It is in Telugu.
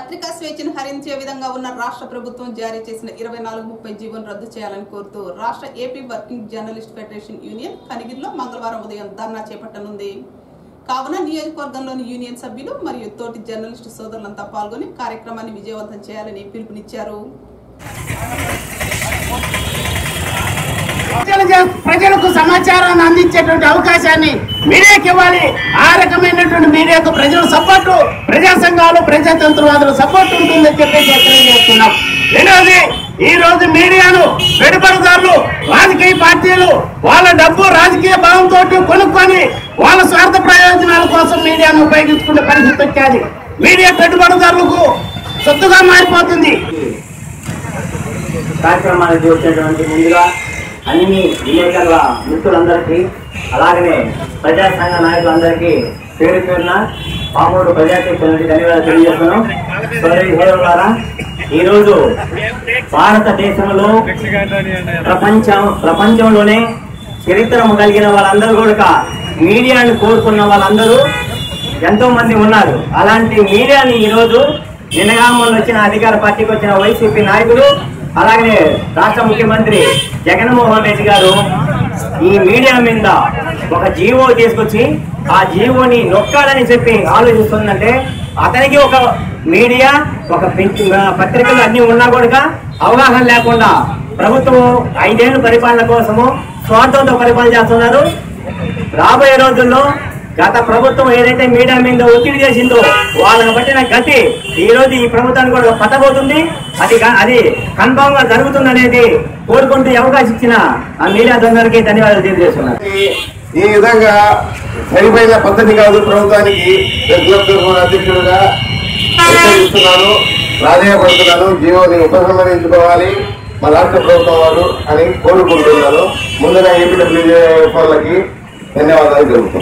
పత్రికా స్వేచ్ఛను హరించే విధంగా ఉన్న రాష్ట్ర ప్రభుత్వం జారీ చేసిన ఇరవై నాలుగు ముప్పై జీవోను రద్దు చేయాలని కోరుతూ రాష్ట్ర AP working journalist federation union కనిగిరిలో మంగళవారం ఉదయం ధర్నా చేపట్టనుంది కావున నియోజకవర్గంలోని యూనియన్ సభ్యులు మరియు తోటి జర్నలిస్టు సోదరులంతా పాల్గొని కార్యక్రమాన్ని విజయవంతం చేయాలని పిలుపునిచ్చారు ప్రజల ప్రజలకు సమాచారాన్ని అందించేటువంటి అవకాశాన్ని మీడియాకి ఇవ్వాలి ఆ రకమైనటువంటి మీడియాకు ప్రజల సపోర్టు ప్రజా సంఘాలు ప్రజాతంత్రవాదుల సపోర్ట్ ఉంటుందని చెప్పేసి తెలియజేస్తున్నాం రెండవది ఈ రోజు మీడియాను పెట్టుబడిదారులు రాజకీయ పార్టీలు వాళ్ళ డబ్బు రాజకీయ భావంతో కొనుక్కొని వాళ్ళ స్వార్థ ప్రయోజనాల కోసం మీడియాను ఉపయోగించుకునే పరిస్థితి వచ్చేది మీడియా పెట్టుబడిదారులకు సొత్తుగా మారిపోతుంది కార్యక్రమానికి వచ్చినటువంటి ముందుగా అన్ని విలేకరుల మిత్రులందరికీ అలాగనే ప్రజా సంఘ నాయకులందరికీ పేరు పేరున పామూరు ప్రజాశక్తి ధన్యవాదాలు తెలియజేస్తున్నాం సోదరి సోదరులారా ఈరోజు భారతదేశంలో ప్రపంచం ప్రపంచంలోనే చరిత్రము కలిగిన వాళ్ళందరూ కూడా మీడియాను కోరుకున్న వాళ్ళందరూ ఎంతో మంది ఉన్నారు అలాంటి మీడియాని ఈరోజు నిన్నగామల్లో వచ్చిన అధికార పార్టీకి వచ్చిన వైసీపీ నాయకులు అలాగే రాష్ట్ర ముఖ్యమంత్రి జగన్మోహన్ రెడ్డి గారు ఈ మీడియా మీద ఒక జీవో తీసుకొచ్చి ఆ జీవోని నొక్కాలని చెప్పి ఆలోచిస్తుందంటే అతనికి ఒక మీడియా ఒక పెంచు పత్రికలు అన్ని ఉన్నా కూడా అవగాహన లేకుండా ప్రభుత్వం ఐదేళ్ళు పరిపాలన కోసము స్వార్థంతో పరిపాలన చేస్తున్నారు రాబోయే రోజుల్లో గత ప్రభుత్వం ఏదైతే మీడియా మీద ఒత్తిడి చేసిందో వాళ్ళని పట్టిన గతి ఈ రోజు ఈ ప్రభుత్వానికి కూడా పట్టబోతుంది అది గా- అది కన్ఫామ్ గా జరుగుతుంది అనేది కోరుకుంటూ ఈ అవకాశం ఇచ్చిన ఆ మీడియా దొంగలకి ధన్యవాదాలు తెలియజేస్తున్నారు ఈ- ఈ విధంగా సరిపోయిన పద్ధతి కాదు ప్రభుత్వానికి రెగ్యులర్ అధ్యక్షుడుగా హెచ్చరిస్తున్నాను ప్రాధాన్యపడుతున్నాను జీవోని ఉపసంహరించుకోవాలి మా రాష్ట్ర ప్రభుత్వం వారు అని కోరుకుంటున్నాను ముందుగా ఏపీడబ్ల్యూజే వాళ్ళకి ధన్యవాదాలు తెలుపుతున్నాను